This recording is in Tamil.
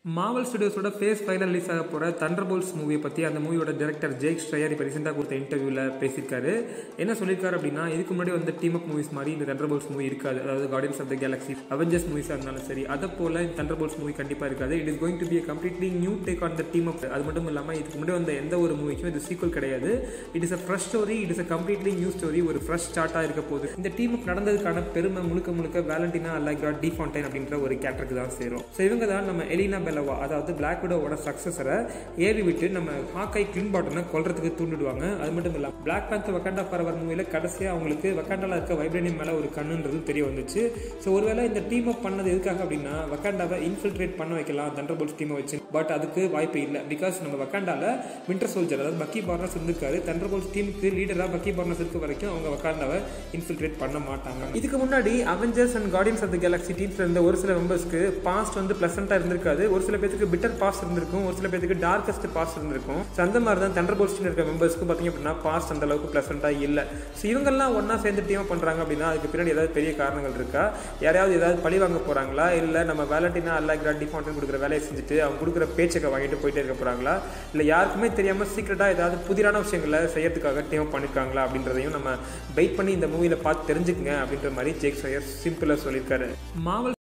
மாவல் ஸ்டுடியோஸோட ஃபேஸ் ஃபைவ்ல ரிலீஸ் ஆக போகிற தண்டர்போல்ஸ் மூவியை பற்றி அந்த மூவியோட டேரக்டர் ஜேக் ஸ்ட்ரையர் இப்போ ரீசெண்டாக கொடுத்த இன்டர்வியூவில் பேசியிருக்காரு என்ன சொல்லியிருக்காரு அப்படின்னா இதுக்கு முன்னாடி வந்து டீம் அப் மூவிஸ் மாதிரி இந்த தண்டர்போல்ஸ் மூவி இருக்காது அதாவது Guardians of the Galaxy Avengers மூவிஸாக இருந்தாலும் சரி அதை போல் இந்த தண்டர்போல்ஸ் மூவி கண்டிப்பாக இருக்காது it is going to be completely new take on the team up அது மட்டும் இல்லாமல் இதுக்கு முன்னாடி வந்த எந்த ஒரு மூவிக்கும் இது சீக்வல் கிடையாது it is a fresh story it is a completely new story ஒரு ஃப்ரெஷ் ஸ்டார்ட்டாக இருக்க போகுது இந்த டீம் அப் நடந்ததுக்கான பெருமை முழுக்க முழுக்க வேலண்டினா அல்லாக்ரா டி ஃபான்டைன் அப்படின்ற ஒரு கேரக்டருக்கு தான் சேரும் ஸோ இவங்க தான் நம்ம எலினா பெலவா அதாவது பிளாக் விடோவோட சக்ஸஸரை ஏவி விட்டு நம்ம ஹாக்காய் கிளின் பாட்டனை கொல்றதுக்கு தூண்டிடுவாங்க அது மட்டும் இல்லாமல் பிளாக் பேந்தர் வக்காண்டா ஃபாரவர் மூவியில் கடைசியாக அவங்களுக்கு வக்காண்டாவில் இருக்க வைப்ரேனியம் மேலே ஒரு கண்ணுன்றது தெரிய வந்துச்சு ஸோ ஒருவேளை இந்த டீம் அப் பண்ணது எதுக்காக அப்படின்னா வக்காண்டாவை இன்ஃபில்ட்ரேட் பண்ண வைக்கலாம் தண்டர்போல்ஸ் டீமை வச்சு பட் அதுக்கு வாய்ப்பு இல்லை பிகாஸ் நம்ம வக்காண்டாவில் வின்டர் சோல்ஜர் அதாவது பக்கி பார்னஸ் இருந்திருக்காரு தண்டர்போல்ஸ் டீமுக்கு லீடராக பக்கி பார்னஸ் இருக்க வரைக்கும் அவங்க வக்காண்டாவை இன்ஃபில்ட்ரேட் பண்ண மாட்டாங்க இதுக்கு முன்னாடி Avengers and Guardians of the Galaxy டீம்ஸ்ல இருந்த ஒரு சில மெம்பர்ஸ்க்கு பாஸ்ட் வந்து பிளசண்டா இருந்திருக்காது ஒரு சில பேருக்கு பிட்டர் பாஸ்ட் இருந்திருக்கும் ஒரு சில பேருக்கு டார்க்கஸ்ட் பாஸ்ட் இருந்திருக்கும் ஸோ அந்த மாதிரி தான் தண்டர் போல்ஸ் இருக்க மெம்பர்ஸ்க்கு பார்த்தீங்க அப்படின்னா பாஸ்ட் அந்த அளவுக்கு பிளசண்டா இல்லை ஸோ இவங்கெல்லாம் ஒன்றா சேர்ந்து டீமாக பண்ணுறாங்க அப்படின்னா அதுக்கு பின்னாடி ஏதாவது பெரிய காரணங்கள் இருக்கா யாரையாவது ஏதாவது பழி வாங்க போகிறாங்களா இல்லை நம்ம வேலண்டினா அல்லா கிராண்டி ஃபவுண்டன் கொடுக்குற வேலையை செஞ்சுட்டு அவங்க கொடுக்குற பேச்சை வாங்கிட்டு போயிட்டே இருக்க போகிறாங்களா இல்லை யாருக்குமே தெரியாமல் சீக்கிரட்டாக ஏதாவது புதிரான விஷயங்களை செய்யறதுக்காக டீம் பண்ணியிருக்காங்களா அப்படின்றதையும் நம்ம வெயிட் பண்ணி இந்த மூவியில் பார்த்து தெரிஞ்சுக்கங்க அப்படின்ற மாதிரி ஜேக் சையர் சிம்பிளாக சொல்லியிருக்காரு மாவல்